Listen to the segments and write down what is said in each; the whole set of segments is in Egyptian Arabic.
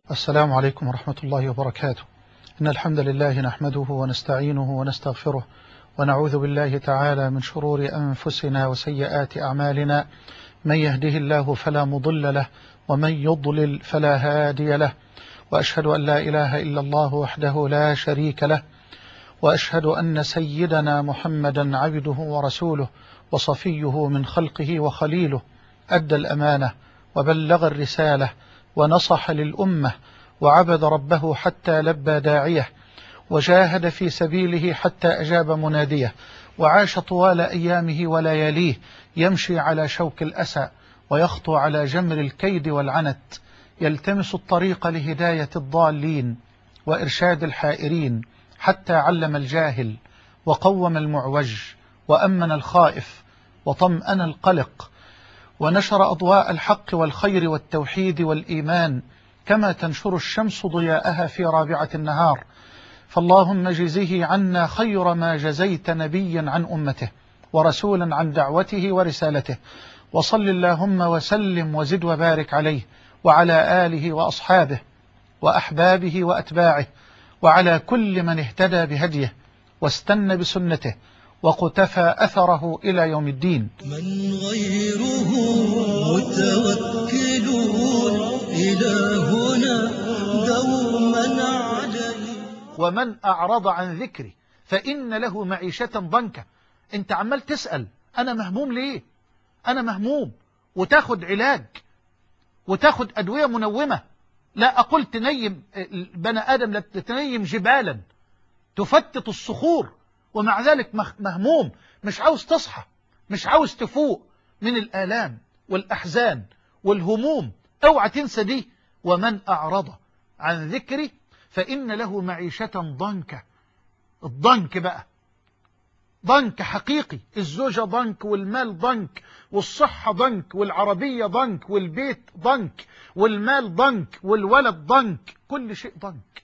السلام عليكم ورحمة الله وبركاته إن الحمد لله نحمده ونستعينه ونستغفره ونعوذ بالله تعالى من شرور أنفسنا وسيئات أعمالنا من يهده الله فلا مضل له ومن يضلل فلا هادي له وأشهد أن لا إله إلا الله وحده لا شريك له وأشهد أن سيدنا محمدا عبده ورسوله وصفيه من خلقه وخليله أدى الأمانة وبلغ الرسالة ونصح للأمة وعبد ربه حتى لبى داعيه وجاهد في سبيله حتى أجاب مناديه وعاش طوال أيامه ولياليه يمشي على شوك الأسى ويخطو على جمر الكيد والعنت يلتمس الطريق لهداية الضالين وإرشاد الحائرين حتى علم الجاهل وقوم المعوج وأمن الخائف وطمأن القلق ونشر أضواء الحق والخير والتوحيد والإيمان كما تنشر الشمس ضياءها في رابعة النهار فاللهم جزه عنا خير ما جزيت نبيا عن أمته ورسولا عن دعوته ورسالته وصل اللهم وسلم وزد وبارك عليه وعلى آله وأصحابه وأحبابه وأتباعه وعلى كل من اهتدى بهديه واستنى بسنته وقتفى أثره إلى يوم الدين من غيره متوكلون إلهنا دوما عليه ومن أعرض عن ذكري فإن له معيشة ضنكا انت عمال تسأل أنا مهموم ليه أنا مهموم وتاخد علاج وتاخد أدوية منومة لا أقول تنيم بني آدم لا تنيم جبالا تفتت الصخور ومع ذلك مهموم مش عاوز تصحى مش عاوز تفوق من الآلام والأحزان والهموم اوعى تنسى دي ومن أعرض عن ذكري فإن له معيشة ضنكة الضنك بقى ضنك حقيقي الزوجة ضنك والمال ضنك والصحة ضنك والعربية ضنك والبيت ضنك والمال ضنك والولد ضنك كل شيء ضنك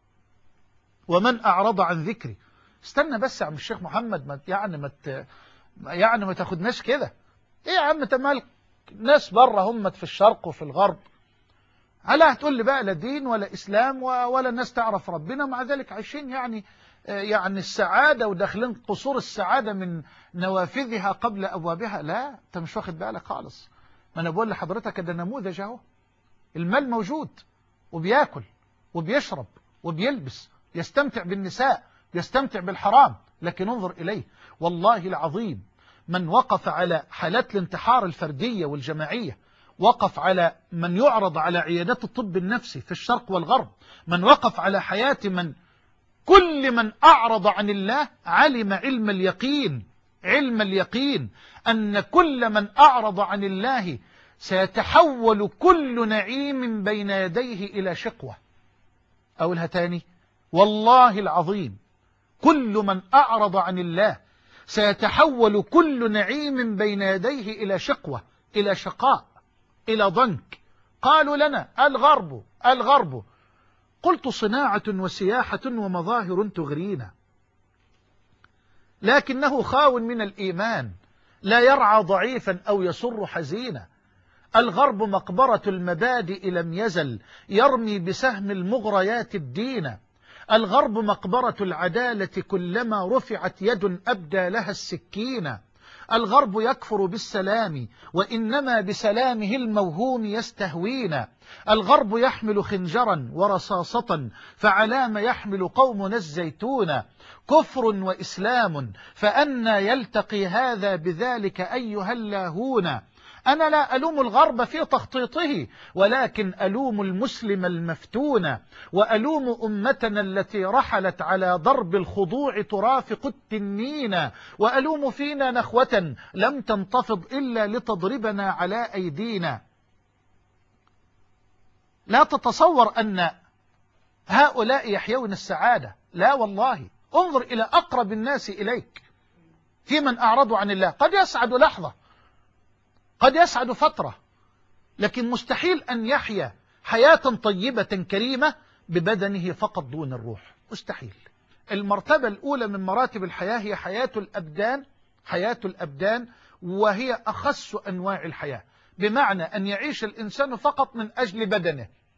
ومن أعرض عن ذكري استنى بس يا عم الشيخ محمد ما يعني ما يعني ما تاخدناش كده ايه يا عم تمال ناس بره هم في الشرق وفي الغرب هلا هتقول لي بقى لا دين ولا اسلام ولا الناس تعرف ربنا مع ذلك عايشين يعني يعني السعادة وداخلين قصور السعادة من نوافذها قبل أبوابها لا أنت مش واخد بالك خالص ما أنا بقول لحضرتك ده نموذج اهو المال موجود وبياكل وبيشرب وبيلبس يستمتع بالنساء يستمتع بالحرام لكن انظر إليه والله العظيم من وقف على حالات الانتحار الفردية والجماعية وقف على من يعرض على عيادات الطب النفسي في الشرق والغرب من وقف على حياة من كل من أعرض عن الله علم علم اليقين علم اليقين أن كل من أعرض عن الله سيتحول كل نعيم بين يديه إلى شقوة أقولها تاني والله العظيم كل من أعرض عن الله سيتحول كل نعيم بين يديه إلى شقوة إلى شقاء إلى ضنك قالوا لنا الغرب الغرب قلت صناعة وسياحة ومظاهر تغرينا لكنه خاو من الإيمان لا يرعى ضعيفا أو يسر حزينا الغرب مقبرة المبادئ لم يزل يرمي بسهم المغريات الدين الغرب مقبرة العدالة كلما رفعت يد أبدى لها السكين الغرب يكفر بالسلام وإنما بسلامه الموهوم يستهوينا الغرب يحمل خنجرا ورصاصة فعلام يحمل قومنا الزيتون كفر وإسلام فأنا يلتقي هذا بذلك أيها اللاهون أنا لا ألوم الغرب في تخطيطه ولكن ألوم المسلم المفتون وألوم أمتنا التي رحلت على ضرب الخضوع ترافق التنين وألوم فينا نخوة لم تنتفض إلا لتضربنا على أيدينا لا تتصور أن هؤلاء يحيون السعادة لا والله انظر إلى أقرب الناس إليك في من أعرضوا عن الله قد يسعد لحظة قد يسعد فترة لكن مستحيل أن يحيا حياة طيبة كريمة ببدنه فقط دون الروح مستحيل المرتبة الأولى من مراتب الحياة هي حياة الأبدان حياة الأبدان وهي أخص أنواع الحياة بمعنى أن يعيش الإنسان فقط من أجل بدنه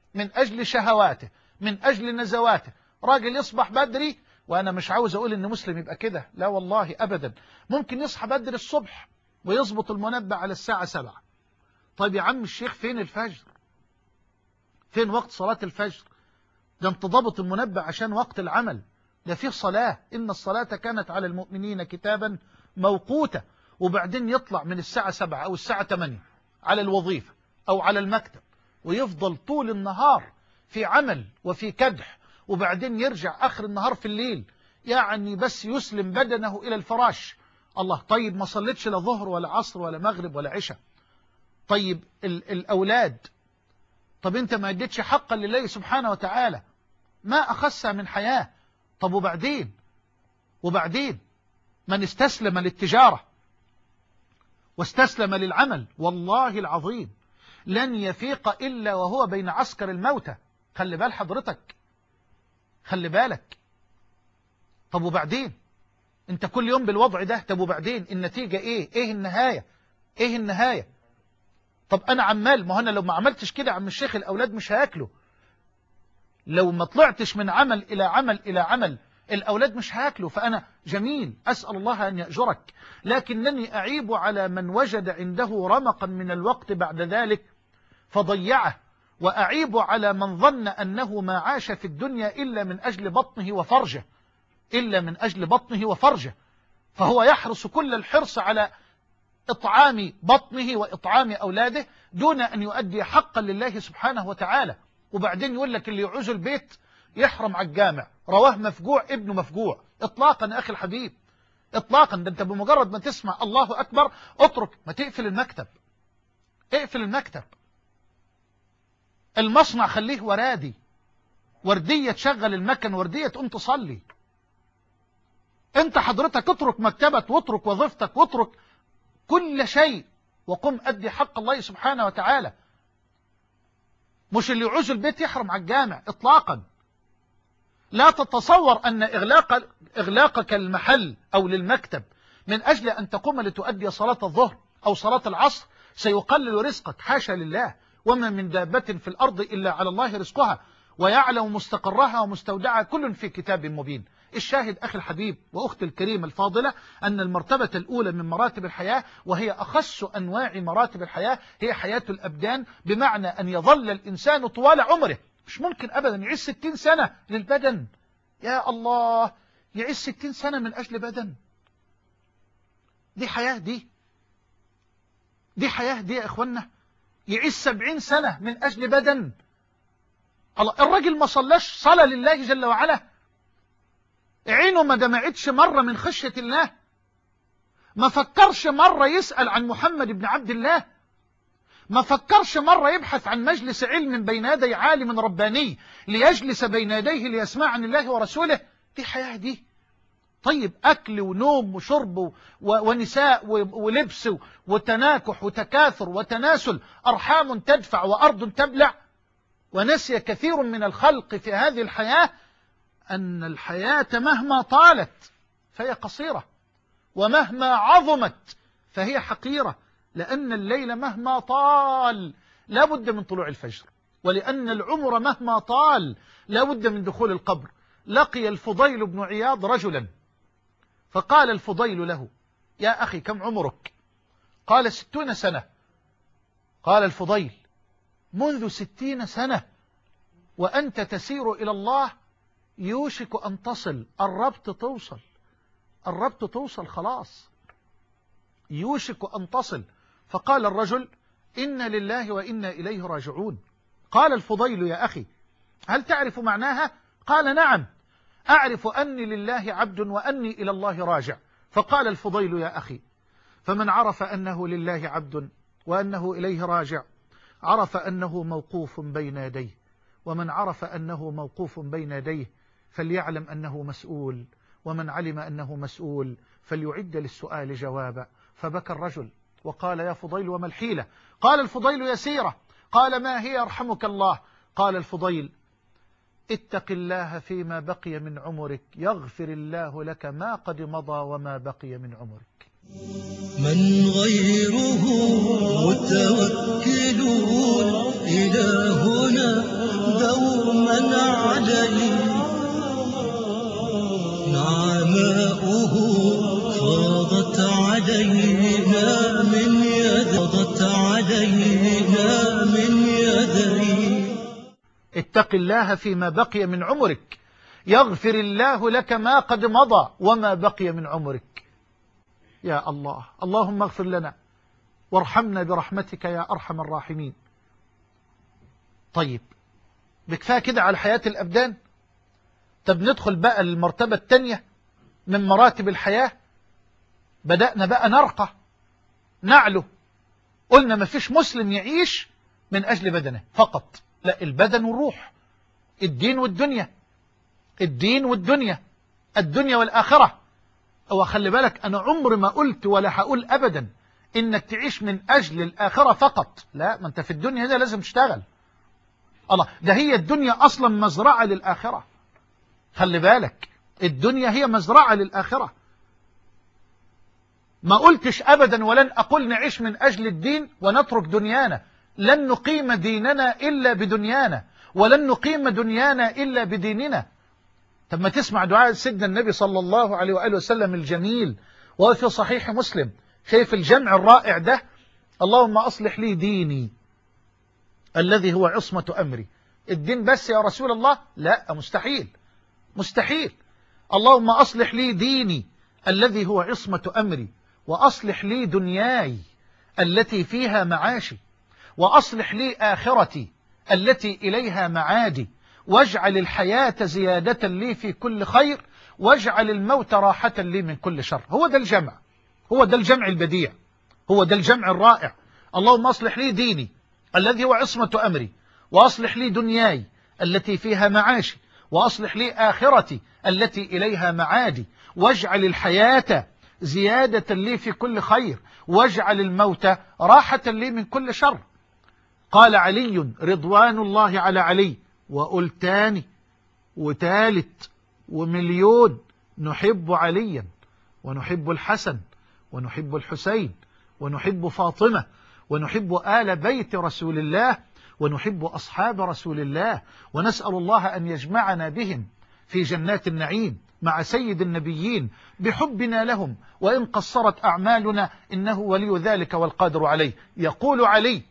من أجل شهواته من أجل نزواته راجل يصبح بدري وأنا مش عاوز أقول إن مسلم يبقى كده لا والله أبدا ممكن يصحى بدري الصبح ويظبط المنبه على الساعة سبعة طيب يا عم الشيخ فين الفجر فين وقت صلاة الفجر ده انت ضابط المنبه عشان وقت العمل ده فيه صلاة إن الصلاة كانت على المؤمنين كتابا موقوتا وبعدين يطلع من الساعة سبعة أو الساعة تمانية على الوظيفة أو على المكتب ويفضل طول النهار في عمل وفي كدح وبعدين يرجع آخر النهار في الليل يعني بس يسلم بدنه إلى الفراش الله طيب ما صليتش لا ظهر ولا عصر ولا مغرب ولا عشاء طيب ال الأولاد طب انت ما اديتش حقا لله سبحانه وتعالى ما أخس من حياة طب وبعدين وبعدين من استسلم للتجارة واستسلم للعمل والله العظيم لن يفيق إلا وهو بين عسكر الموتى خلي بال حضرتك خلي بالك طب وبعدين انت كل يوم بالوضع ده طب وبعدين النتيجة ايه ايه النهاية ايه النهاية طب انا عمال ما هو انا لو ما عملتش كده عم الشيخ الاولاد مش هياكلوا لو ما طلعتش من عمل الى عمل الى عمل الأولاد مش هاكلوا فأنا جميل أسأل الله أن يأجرك لكنني أعيب على من وجد عنده رمقا من الوقت بعد ذلك فضيعه وأعيب على من ظن أنه ما عاش في الدنيا إلا من أجل بطنه وفرجه إلا من أجل بطنه وفرجه فهو يحرص كل الحرص على إطعام بطنه وإطعام أولاده دون أن يؤدي حقا لله سبحانه وتعالى وبعدين يقول لك اللي يعوز البيت يحرم على الجامع رواه مفجوع ابنه مفجوع اطلاقا يا أخي الحبيب اطلاقا ده انت بمجرد ما تسمع الله أكبر اترك ما تقفل المكتب اقفل المكتب المصنع خليه ورادي وردية تشغل المكن وردية تقوم تصلي انت حضرتك اترك مكتبك واترك وظيفتك واترك كل شيء وقم أدي حق الله سبحانه وتعالى مش اللي يعوز البيت يحرم على الجامع اطلاقا لا تتصور أن إغلاق إغلاقك المحل أو للمكتب من أجل أن تقوم لتؤدي صلاة الظهر أو صلاة العصر سيقلل رزقك حاشا لله وما من دابة في الأرض إلا على الله رزقها ويعلم مستقرها ومستودعها كل في كتاب مبين الشاهد أخي الحبيب وأختي الكريمة الفاضلة أن المرتبة الأولى من مراتب الحياة وهي أخص أنواع مراتب الحياة هي حياة الأبدان بمعنى أن يظل الإنسان طوال عمره مش ممكن أبدا يعيش ستين سنة للبدن يا الله يعيش ستين سنة من أجل بدن دي حياة دي دي حياة دي يا إخوانا يعيش سبعين سنة من أجل بدن الله الراجل ما صلاش صلاة لله جل وعلا عينه ما دمعتش مرة من خشية الله ما فكرش مرة يسأل عن محمد بن عبد الله ما فكرش مرة يبحث عن مجلس علم بين يدي عالم رباني ليجلس بين يديه ليسمع عن الله ورسوله دي حياة دي طيب أكل ونوم وشرب و... ونساء و... ولبس وتناكح وتكاثر وتناسل أرحام تدفع وأرض تبلع ونسي كثير من الخلق في هذه الحياة أن الحياة مهما طالت فهي قصيرة ومهما عظمت فهي حقيرة لأن الليل مهما طال لا بد من طلوع الفجر ولأن العمر مهما طال لا بد من دخول القبر لقي الفضيل بن عياض رجلا فقال الفضيل له يا أخي كم عمرك قال ستون سنة قال الفضيل منذ ستين سنة وأنت تسير إلى الله يوشك أن تصل الربط توصل الربط توصل خلاص يوشك أن تصل فقال الرجل إن لله وإنا إليه راجعون قال الفضيل يا أخي هل تعرف معناها قال نعم أعرف أني لله عبد وأني إلى الله راجع فقال الفضيل يا أخي فمن عرف أنه لله عبد وأنه إليه راجع عرف أنه موقوف بين يديه ومن عرف أنه موقوف بين يديه فليعلم أنه مسؤول ومن علم أنه مسؤول فليعد للسؤال جوابا فبكى الرجل وقال يا فضيل وما الحيلة قال الفضيل يسيرة قال ما هي يرحمك الله قال الفضيل اتق الله فيما بقي من عمرك يغفر الله لك ما قد مضى وما بقي من عمرك من غيره متوكلون إلهنا علينا من يدي اتق الله فيما بقي من عمرك يغفر الله لك ما قد مضى وما بقي من عمرك يا الله اللهم اغفر لنا وارحمنا برحمتك يا أرحم الراحمين طيب بكفاية كده على حياة الأبدان طب ندخل بقى المرتبة التانية من مراتب الحياة بدأنا بقى نرقى نعلو قلنا ما فيش مسلم يعيش من أجل بدنه فقط لا البدن والروح الدين والدنيا الدين والدنيا الدنيا والآخرة هو خلي بالك أنا عمر ما قلت ولا هقول أبدا إنك تعيش من أجل الآخرة فقط لا ما أنت في الدنيا هنا لازم تشتغل الله ده هي الدنيا أصلا مزرعة للآخرة خلي بالك الدنيا هي مزرعة للآخرة ما قلتش أبدا ولن أقول نعيش من أجل الدين ونترك دنيانا لن نقيم ديننا إلا بدنيانا ولن نقيم دنيانا إلا بديننا طب ما تسمع دعاء سيدنا النبي صلى الله عليه وآله وسلم الجميل وهو في صحيح مسلم شايف الجمع الرائع ده اللهم أصلح لي ديني الذي هو عصمة أمري الدين بس يا رسول الله لا مستحيل مستحيل اللهم أصلح لي ديني الذي هو عصمة أمري وأصلح لي دنياي التي فيها معاشي وأصلح لي آخرتي التي إليها معادي واجعل الحياة زيادة لي في كل خير واجعل الموت راحة لي من كل شر هو ده الجمع هو ده الجمع البديع هو ده الجمع الرائع اللهم أصلح لي ديني الذي هو عصمة أمري وأصلح لي دنياي التي فيها معاشي وأصلح لي آخرتي التي إليها معادي واجعل الحياة زيادة لي في كل خير واجعل الموت راحة لي من كل شر قال علي رضوان الله على علي وقل تاني وتالت ومليون نحب عليا ونحب الحسن ونحب الحسين ونحب فاطمة ونحب آل بيت رسول الله ونحب أصحاب رسول الله ونسأل الله أن يجمعنا بهم في جنات النعيم مع سيد النبيين بحبنا لهم وإن قصرت أعمالنا إنه ولي ذلك والقادر عليه يقول علي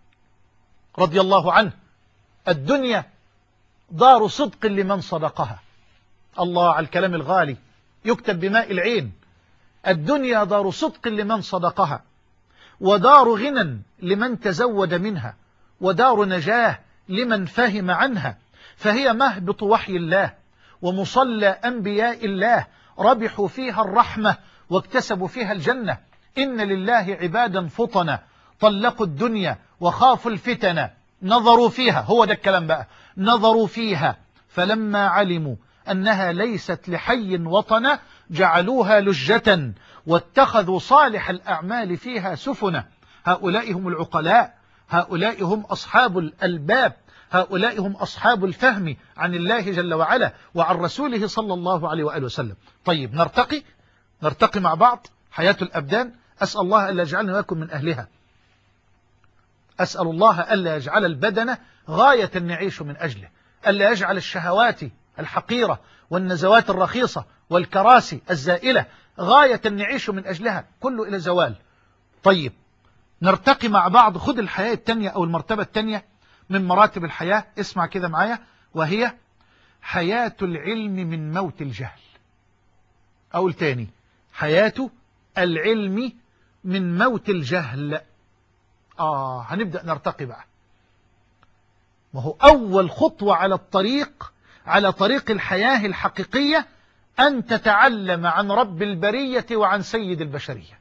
رضي الله عنه الدنيا دار صدق لمن صدقها الله على الكلام الغالي يكتب بماء العين الدنيا دار صدق لمن صدقها ودار غنى لمن تزود منها ودار نجاه لمن فهم عنها فهي مهبط وحي الله ومصلى أنبياء الله ربحوا فيها الرحمة واكتسبوا فيها الجنة إن لله عبادا فطنا طلقوا الدنيا وخافوا الفتن نظروا فيها هو ده الكلام بقى نظروا فيها فلما علموا أنها ليست لحي وطنا جعلوها لجة واتخذوا صالح الأعمال فيها سفنا هؤلاء هم العقلاء هؤلاء هم أصحاب الألباب هؤلاء هم أصحاب الفهم عن الله جل وعلا وعن رسوله صلى الله عليه وآله وسلم طيب نرتقي نرتقي مع بعض حياة الأبدان أسأل الله ألا يجعلنا ويكن من أهلها أسأل الله ألا يجعل البدن غاية نعيش من أجله ألا يجعل الشهوات الحقيرة والنزوات الرخيصة والكراسي الزائلة غاية نعيش من أجلها كله إلى زوال طيب نرتقي مع بعض خذ الحياة التانية أو المرتبة التانية من مراتب الحياة اسمع كده معايا وهي حياة العلم من موت الجهل أقول تاني حياة العلم من موت الجهل آه هنبدأ نرتقي بقى وهو أول خطوة على الطريق على طريق الحياة الحقيقية أن تتعلم عن رب البرية وعن سيد البشرية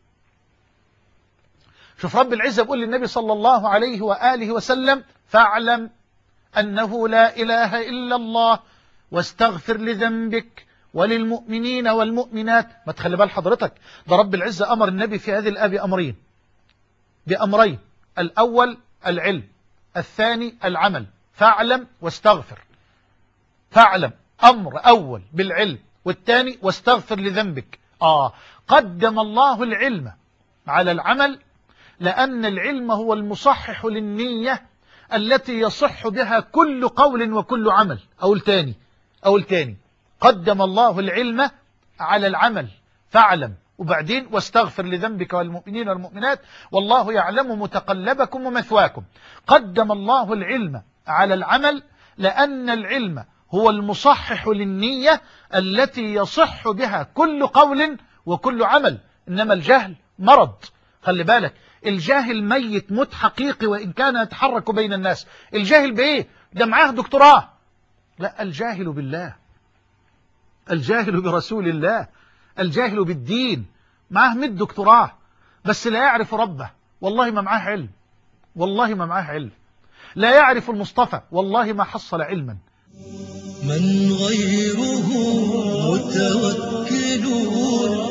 شوف رب العزة بيقول للنبي صلى الله عليه وآله وسلم فاعلم أنه لا إله إلا الله واستغفر لذنبك وللمؤمنين والمؤمنات ما تخلي بال حضرتك ده رب العزة أمر النبي في هذه الآب أمرين بأمرين الأول العلم الثاني العمل فاعلم واستغفر فاعلم أمر أول بالعلم والثاني واستغفر لذنبك آه قدم الله العلم على العمل لأن العلم هو المصحح للنية التي يصح بها كل قول وكل عمل أو التاني أو التاني قدم الله العلم على العمل فاعلم وبعدين واستغفر لذنبك والمؤمنين والمؤمنات والله يعلم متقلبكم ومثواكم قدم الله العلم على العمل لأن العلم هو المصحح للنية التي يصح بها كل قول وكل عمل إنما الجهل مرض خلي بالك الجاهل ميت موت حقيقي وإن كان يتحرك بين الناس الجاهل بإيه ده معاه دكتوراه لا الجاهل بالله الجاهل برسول الله الجاهل بالدين معاه 100 دكتوراه بس لا يعرف ربه والله ما معاه علم والله ما معاه علم لا يعرف المصطفى والله ما حصل علما من غيره متوكل